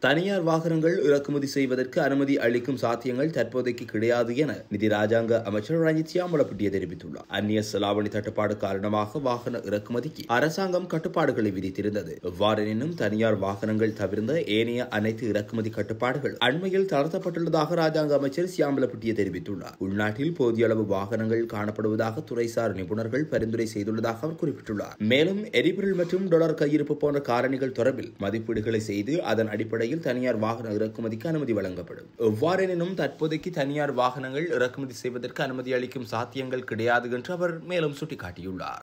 தனியார் வாகனங்கள் இறக்குமதி செய்வதற்கு அனுமதி அளிக்கும் சாத்தியங்கள் தற்போதைக்கு கிடையாது என நிதி ராஜாங்க அமைச்சர் ரஞ்சித் சியாமலப்பட்டிய தெரிவித்துள்ளார் அந்நிய செலாவணி தட்டுப்பாடு காரணமாக வாகன இறக்குமதிக்கு அரசாங்கம் கட்டுப்பாடுகளை விதித்திருந்தது எவ்வாறெனினும் தனியார் வாகனங்கள் தவிர்ந்த ஏனைய அனைத்து இறக்குமதி கட்டுப்பாடுகள் அண்மையில் தளர்த்தப்பட்டுள்ளதாக ராஜாங்க அமைச்சர் சியாமலப்பட்டிய தெரிவித்துள்ளார் உள்நாட்டில் போதிய அளவு வாகனங்கள் காணப்படுவதாக துறைசார் நிபுணர்கள் பரிந்துரை செய்துள்ளதாக அவர் குறிப்பிட்டுள்ளார் மேலும் எரிபொருள் மற்றும் டொலர் கையிருப்பு போன்ற காரணிகள் தொடர்பில் மதிப்பீடுகளை செய்து அதன் அடிப்படையில் தனியார் வாகன இறக்குமதிக்கு அனுமதி வழங்கப்படும் எவ்வாறெனினும் தற்போதைக்கு தனியார் வாகனங்கள் இறக்குமதி செய்வதற்கு அனுமதி அளிக்கும் சாத்தியங்கள் கிடையாது என்று அவர் மேலும் சுட்டிக்காட்டியுள்ளார்